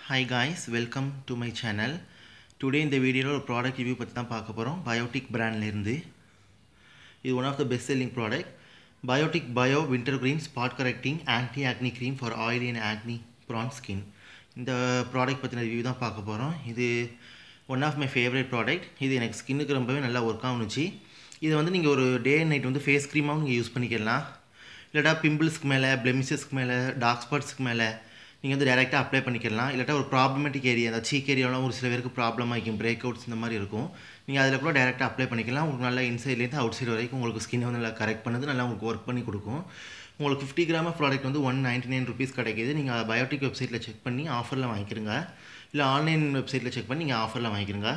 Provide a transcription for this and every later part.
hi guys welcome to my channel today இந்த வீடியோவில் ஒரு ப்ராடக்ட் ரிவ்யூ பற்றி தான் பார்க்க போகிறோம் பயோட்டிக் பிராண்ட்லேருந்து இது one of the best selling product Biotique bio winter green spot correcting anti acne cream for oily and acne prone skin இந்த ப்ராடக்ட் பற்றின ரிவ்யூ தான் பார்க்க போகிறோம் இது one of my favourite product இது எனக்கு ஸ்கின்னுக்கு ரொம்பவே நல்லா ஒர்க் ஆகுனுச்சு இதை வந்து நீங்கள் ஒரு டே அண்ட் நைட் வந்து ஃபேஸ் க்ரீமாகவும் நீங்கள் யூஸ் பண்ணிக்கலாம் இல்லாட்டா பிம்பிள்ஸ்க்கு மேலே பிளெமிஷஸ்க்கு மேலே டார்க் ஸ்பாட்ஸ்க்கு மேலே நீங்கள் வந்து டேரெக்டாக அப்ளை பண்ணிக்கலாம் இல்லாட்டா ஒரு ப்ராப்ளமேட்டிக் ஏரியா அந்த சீக் ஏரியாவெலாம் ஒரு சில பேருக்கு ப்ராப்ளம் ஆகிக்கும் பிரேக் அவுட்ஸ் இந்த மாதிரி இருக்கும் நீங்கள் அதில் கூட டேரெக்டாக அப்ளை பண்ணிக்கலாம் உங்களுக்கு நல்லா இன்சைட்லேருந்து அவுட் சைடு வரைக்கும் உங்களுக்கு ஸ்கின்னை வந்து நல்லா கரெக்ட் பண்ணுது நல்லா உங்களுக்கு ஒர்க் பண்ணி கொடுக்கும் உங்களுக்கு ஃபிஃப்டி கிராம் ஆஃப் ப்ராடக்ட் வந்து ஒன் நைன்ட்டி நைன் ருபீஸ் கிடைக்கிது நீங்கள் பயோட்டிக் வெப்சைட்டில் செக் பண்ணி ஆஃபரில் வாங்கிக்கிறங்க இல்லை ஆன்லைன் வெப்சைட்டில் செக் பண்ணி நீங்கள் ஆஃபரில் வாங்கிக்கிறங்க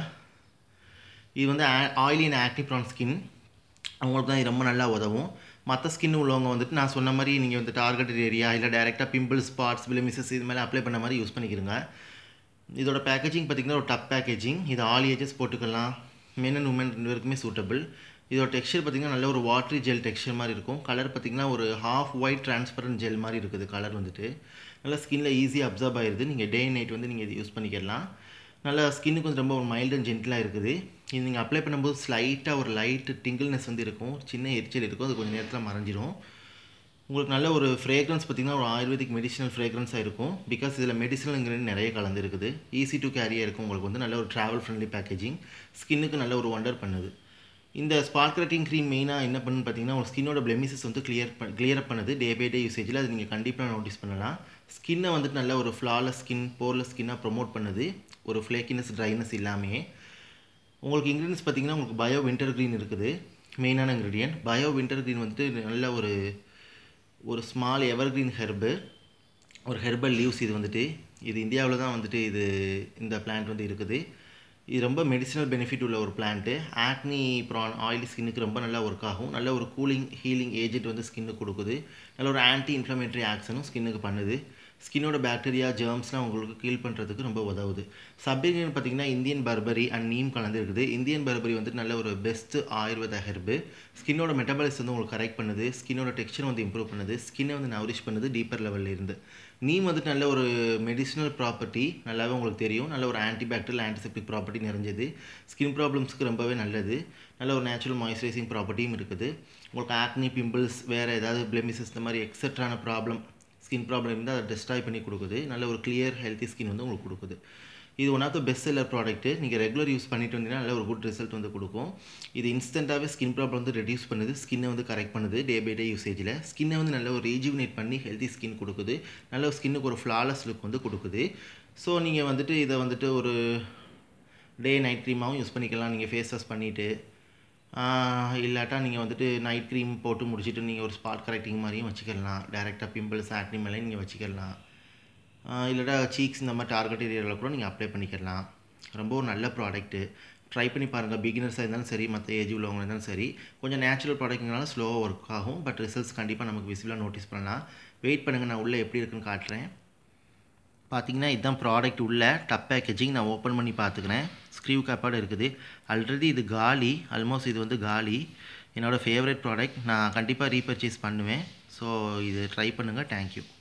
இது வந்து oily and active prone skin அவங்களுக்கு தான் இது ரொம்ப நல்லா உதவும் மற்ற ஸ்கின் உள்ளவங்க வந்துட்டு நான் சொன்ன மாதிரி நீங்கள் வந்து டார்கெட்டட் ஏரியா இல்லை டேரெக்டாக பிம்பிள் ஸ்பாட்ஸ் பிளமிசஸ் இது மேலே அப்ளை பண்ண மாதிரி யூஸ் பண்ணிக்கிறங்க இதோட பேக்கேஜிங் பார்த்திங்கன்னா ஒரு டப் பேக்கேஜிங் இது ஆல் ஏஜஸ் போட்டுக்கலாம் மென் அண்ட் உமன் ரெண்டு பேருக்குமே சூட்டபிள் இதோட டெக்ஸ்சர் பார்த்திங்கன்னா நல்ல ஒரு வாட்ரி ஜெல் டெக்ஸ்சர் மாதிரி இருக்கும் கலர் பார்த்திங்கன்னா ஒரு ஹாஃப் ஒயிட் டிரான்ஸ்பரண்ட் ஜெல் மாதிரி இருக்குது கலர் வந்துட்டு நல்லா ஸ்கின்னில் ஈஸியாக அப்சர்வ் ஆகிடுது நீங்கள் டே நைட் வந்து நீங்கள் இது யூஸ் பண்ணிக்கலாம் நல்லா ஸ்கின்னுக்கு வந்து ரொம்ப ஒரு மைல்டு அண்ட் ஜென்டிலாக இருக்குது இது நீங்கள் அப்ளை பண்ணும்போது ஸ்லைட்டாக ஒரு லைட்டு டிங்கிள்னஸ் வந்து இருக்கும் சின்ன எரிச்சல் இருக்கும் அது கொஞ்சம் நேரத்தில் மறைஞ்சிரும் உங்களுக்கு நல்ல ஒரு ஃப்ரேக்ரன்ஸ் பார்த்திங்கன்னா ஒரு ஆயுர்வேதிக் மெடிசனல் ஃப்ரேக்ரன்ஸாக இருக்கும் பிகாஸ் இதில் மெடிசனல் இன்க்ரீடியன்ட் நிறைய கலந்து இருக்குது ஈஸி டு கேரியாக இருக்கும் உங்களுக்கு வந்து நல்ல ஒரு ட்ராவல் ஃப்ரெண்ட்லி பேக்கேஜிங் ஸ்கின்னுக்கு நல்ல ஒரு ஒண்டர் பண்ணுது இந்த ஸ்பார்க்ரட்டிங் க்ரீம் மெயினாக என்ன பண்ணுன்னு பார்த்தீங்கன்னா ஒரு ஸ்கின்னோட பிளெமிசஸ் வந்து கிளியர் பண் கிளியர் அப் பண்ணுது டே பை டே யூசேஜில் அது நீங்கள் கண்டிப்பாக நோட்டீஸ் பண்ணலாம் ஸ்கின்னை வந்துட்டு நல்ல ஒரு ஃப்ளாலஸ் ஸ்கின் போர்லெஸ் ஸ்கின்னாக ப்ரொமோட் பண்ணுது ஒரு ஃப்ளேக்கினஸ் ட்ரைனஸ் இல்லாமே உங்களுக்கு இன்க்ரீடியன்ஸ் பார்த்தீங்கன்னா உங்களுக்கு பயோ வின்டர் க்ரீன் இருக்குது மெயினான இன்க்ரீடியன்ட் பயோ வின்டர் க்ரீன் வந்துட்டு நல்ல ஒரு ஒரு ஸ்மால் எவர் க்ரீன் ஹெர்பு ஒரு ஹெர்பல் லீவ்ஸ் இது வந்துட்டு இது இந்தியாவில் தான் வந்துட்டு இது இந்த பிளான்ட் வந்து இருக்குது இது ரொம்ப மெடிசினல் பெனிஃபிட் உள்ள ஒரு பிளான்ட்டு ஆக்னி ப்ரான் ஆயிலி ஸ்கின்னுக்கு ரொம்ப நல்லா ஒர்க் ஆகும் நல்ல ஒரு கூலிங் ஹீலிங் ஏஜென்ட் வந்து ஸ்கின்னுக்கு கொடுக்குது நல்ல ஒரு ஆன்டி இன்ஃப்ளமேட்டரி ஆக்ஷனும் ஸ்கின்னுக்கு பண்ணுது ஸ்கின்னோட பாக்டீரியா ஜேர்ம்ஸ்லாம் உங்களுக்கு கீல் பண்ணுறதுக்கு ரொம்ப உதவுது சப்இன்கிரியன் பார்த்திங்கன்னா இந்தியன் பர்பரி அண்ட் நீம் கலந்து இருக்குது இந்தியன் பர்பரி வந்துட்டு நல்ல ஒரு பெஸ்ட்டு ஆயுர்வேத ஹெர்பு ஸ்கின்னோட மெட்டபாலிஸ் வந்து உங்களுக்கு கரெக்ட் பண்ணுது ஸ்கின்னோட டெக்ஸ்சர் வந்து இம்ப்ரூவ் பண்ணுது ஸ்கின்னை வந்து நவரிஷ் பண்ணுது டீப்பர் லெவலில் இருந்து நீம் வந்துட்டு நல்ல ஒரு மெடிசினல் ப்ராப்பர்ட்டி நல்லாவே உங்களுக்கு தெரியும் நல்ல ஒரு ஆன்டிபாக்டரியல் ஆன்டிசெப்டிக் ப்ராப்பர்ட்டி நிறைஞ்சது ஸ்கின் ப்ராப்ளம்ஸ்க்கு ரொம்பவே நல்லது நல்ல ஒரு நேச்சுரல் மாய்ஸ்சரைசிங் ப்ராப்பர்ட்டியும் இருக்குது உங்களுக்கு ஆக்னி பிம்பிள்ஸ் வேறு ஏதாவது பிளெமிசஸ் இந்த மாதிரி எக்ஸட்ரான ப்ராப்ளம் ஸ்கின் ப்ராப்ளம் இருந்தால் அதை டெஸ்ட்ராய் பண்ணி கொடுக்குது நல்ல ஒரு கிளியர் ஹெல்த்தி ஸ்கின் வந்து உங்களுக்கு கொடுக்குது இது one of the best seller product நீங்கள் ரெகுலர் யூஸ் பண்ணிட்டு வந்தீங்கன்னா நல்ல ஒரு குட் ரிசல்ட் வந்து கொடுக்கும் இது இன்ஸ்டண்ட்டாகவே ஸ்கின் ப்ராப்ளம் வந்து ரெடியூஸ் பண்ணுது ஸ்கின்னை வந்து கரெக்ட் பண்ணுது டே பை டே யூசேஜில் ஸ்கின்னை வந்து நல்ல ஒரு ரீஜுவினேட் பண்ணி ஹெல்த்தி ஸ்கின் கொடுக்குது நல்ல ஒரு ஸ்கின்னுக்கு ஒரு ஃப்ளாலஸ் லுக் வந்து கொடுக்குது ஸோ நீங்கள் வந்துட்டு இதை வந்துட்டு ஒரு டே நைட் க்ரீமாகவும் யூஸ் பண்ணிக்கலாம் நீங்கள் ஃபேஸ் வாஷ் பண்ணிவிட்டு இல்லாட்டா நீங்கள் வந்துட்டு நைட் க்ரீம் போட்டு முடிச்சுட்டு நீங்கள் ஒரு ஸ்பாட் கரெக்டிங் மாதிரியும் வச்சுக்கலாம் டேரெக்டாக பிம்பிள்ஸ் ஆக்னி மேலே நீங்கள் வச்சுக்கலாம் இல்லாட்டா சீக்ஸ் இந்த மாதிரி டார்கெட் ஏரியாவில் கூட நீங்கள் அப்ளை பண்ணிக்கலாம் ரொம்ப ஒரு நல்ல ப்ராடக்ட்டு ட்ரை பண்ணி பாருங்கள் பிகினர்ஸாக இருந்தாலும் சரி மற்ற ஏஜ் உள்ளவங்க இருந்தாலும் சரி கொஞ்சம் நேச்சுரல் ப்ராடக்ட்னால ஸ்லோவாக ஒர்க் ஆகும் பட் ரிசல்ட்ஸ் கண்டிப்பாக நமக்கு விசிபிளாக நோட்டீஸ் பண்ணலாம் வெயிட் பண்ணுங்கள் நான் உள்ளே எப்படி இருக்குன்னு காட்டுறேன் பார்த்தீங்கன்னா இதுதான் ப்ராடக்ட் உள்ள டப் பேக்கேஜிங் நான் ஓப்பன் பண்ணி பார்த்துக்கிறேன் ஸ்க்ரீவ் கேப்பாடு இருக்குது ஆல்ரெடி இது காலி ஆல்மோஸ்ட் இது வந்து காலி என்னோடய ஃபேவரட் ப்ராடக்ட் நான் கண்டிப்பாக ரீபர்ச்சேஸ் பண்ணுவேன் ஸோ இது ட்ரை பண்ணுங்கள் தேங்க்யூ